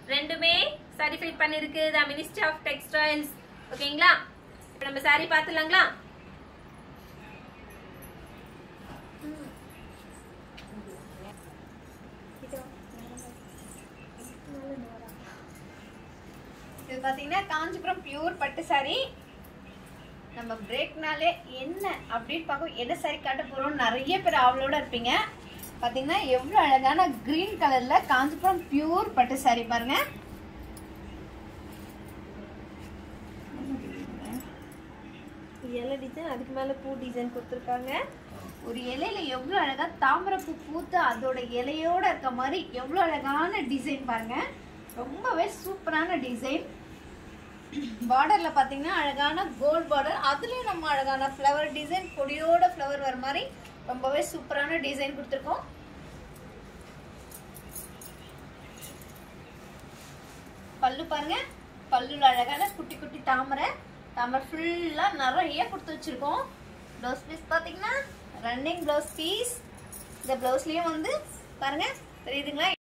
ரெண்டுமே சர்டிஃபைட் பண்ணிருக்கு the ministry of textiles ஓகேங்களா இப்போ நம்ம saree பார்த்துலாங்களா இது பாத்தீங்கன்னா காஞ்சிபுரம் பியூர் பட்டு saree நம்ம பிரேக்னாலே என்ன அப்படின்னு பார்க்க என்ன saree காட்ட போறோம் நிறைய பேர் அவளோட இருப்பீங்க பாத்தீங்கன்னா எவ்வளவு அழகான கிரீன் கலர்ல காஞ்சிபுரம் பியூர் பட்டு saree பாருங்க இலை டிசைன் அதுக்கு மேல பூ டிசைன் கொடுத்துருக்காங்க ஒரு இலையில எவ்வளவு அழகா தாமரைப்பூ பூத்து அதோட இலையோட இருக்க மாதிரி எவ்வளவு அழகான டிசைன் பாருங்க ரொம்பவே சூப்பரான டிசைன் பார்டர்ல பாத்தீங்கன்னா அழகான கோல்ட் பார்டர் அதுலயும் நம்ம அழகான ஃப்ளவர் டிசைன் கொடியோட ஃப்ளவர் வர மாதிரி ரொம்பவே சூப்பரான டிசைன் கொடுத்துருக்கோம் பல்லு பாருங்க பல்லுல அழகான குட்டி குட்டி தாமரை தாமரை ஃபுல்லா நிறைய கொடுத்து வச்சிருக்கோம் ப்ளவுஸ் பீஸ் பாத்தீங்கன்னா ரன்னிங் ப்ளவுஸ் பீஸ் இந்த ப்ளவுஸ்லயும் வந்து பாருங்க தெரியுதுங்களா